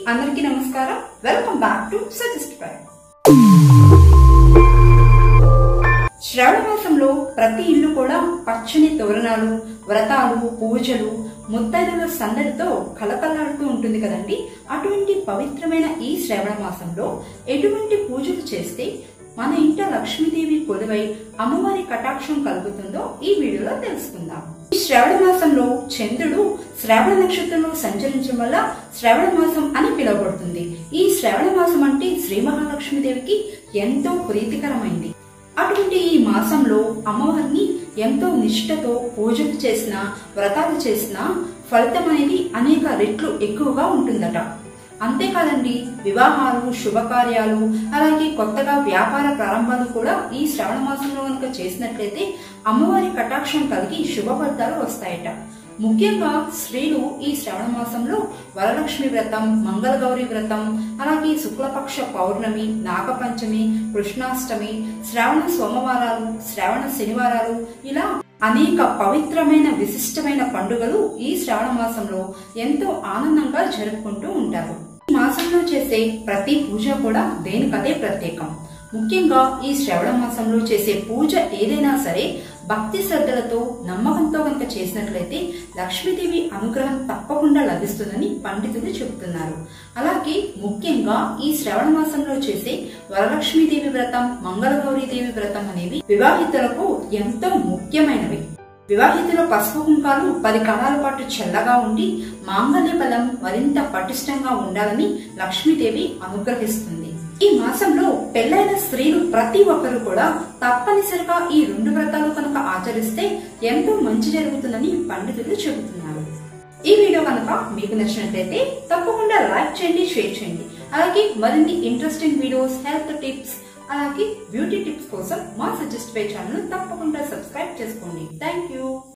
అందరికీ నమస్కారం welcome back to suggest five Shravana మాసంలో ప్రతి ఇల్లు కూడా పచ్చని తోరణాలు వ్రతాలు పూజలు ముత్తైదుల సందడితో కలకల్లాడుతూ ఉంటుంది కదండి అటువంటి పవిత్రమైన ఈ శ్రావణ మాసంలో ఎటువంటి పూజలు చేస్తే మన ఇంట లక్ష్మీదేవి కొలువై అమ్మవారి కటాక్షం కలుగుతుందో ఈ వీడియోలో తెలుసుకుందాం ఈ శ్రావణ మాసంలో చంద్రుడు శ్రావణ నక్షత్రంలో సంచరించడం వల్ల శ్రావణ మాసం అని పిలువబడుతుంది ఈ శ్రావణ మాసం అంటే శ్రీ మహాలక్ష్మీదేవికి ఎంతో ప్రీతికరమైంది అటువంటి ఈ మాసంలో అమ్మవారిని ఎంతో నిష్ఠతో పూజలు చేసిన వ్రతాలు చేసిన ఫలితం అనేది అనేక రెట్లు ఎక్కువగా ఉంటుందట అంతేకాదండి వివాహాలు శుభకార్యాలు అలాగే కొత్తగా వ్యాపార ప్రారంభాలు కూడా ఈ శ్రావణ మాసంలో కనుక చేసినట్లయితే అమ్మవారి కటాక్షం కలిగి శుభ ఫలితాలు వస్తాయట ముఖ్యంగా స్త్రీలు ఈ శ్రావణ మాసంలో వరలక్ష్మి వ్రతం మంగళగౌరి వ్రతం అలాగే శుక్లపక్ష పౌర్ణమి నాగపంచమి కృష్ణాష్టమి శ్రావణ సోమవారాలు శ్రావణ శనివారాలు ఇలా అనేక పవిత్రమైన విశిష్టమైన పండుగలు ఈ శ్రావణ మాసంలో ఎంతో ఆనందంగా జరుపుకుంటూ ఉంటారు ఈ మాసంలో చేసే ప్రతి పూజ కూడా దేనికదే ప్రత్యేకం ముఖ్యంగా ఈ శ్రవణ మాసంలో చేసే పూజ ఏదైనా సరే భక్తి శ్రద్ధలతో నమ్మకంతో కనుక చేసినట్లయితే లక్ష్మీదేవి అనుగ్రహం తప్పకుండా లభిస్తుందని పండితులు చెబుతున్నారు అలాగే ముఖ్యంగా ఈ శ్రవణ మాసంలో చేసే వరలక్ష్మీదేవి వ్రతం మంగళగౌరీదేవి వ్రతం అనేవి వివాహితులకు ఎంతో ముఖ్యమైనవి వివాహితుల పసుపు కుంకాలు పది కాలాల పాటు చల్లగా ఉండి మాంగళ్య బలం మరింత పటిష్టంగా ఉండాలని లక్ష్మీదేవి అనుగ్రహిస్తుంది ఈ మాసంలో పెళ్లైన స్త్రీలు ప్రతి ఒక్కరు కూడా తప్పనిసరిగా ఈ రెండు వ్రతాలు కనుక ఆచరిస్తే ఎంతో మంచి జరుగుతుందని పండితులు చెబుతున్నారు ఈ వీడియో కనుక మీకు నచ్చినట్లయితే తప్పకుండా లైక్ చేయండి షేర్ చేయండి అలాగే మరిన్ని ఇంట్రెస్టింగ్ వీడియోస్ హెల్త్ టిప్స్ అలాగే బ్యూటీ టిప్స్ కోసం మా సజెస్ట్ పే ఛానల్ తప్పకుండా సబ్స్క్రైబ్ చేసుకోండి థ్యాంక్ యూ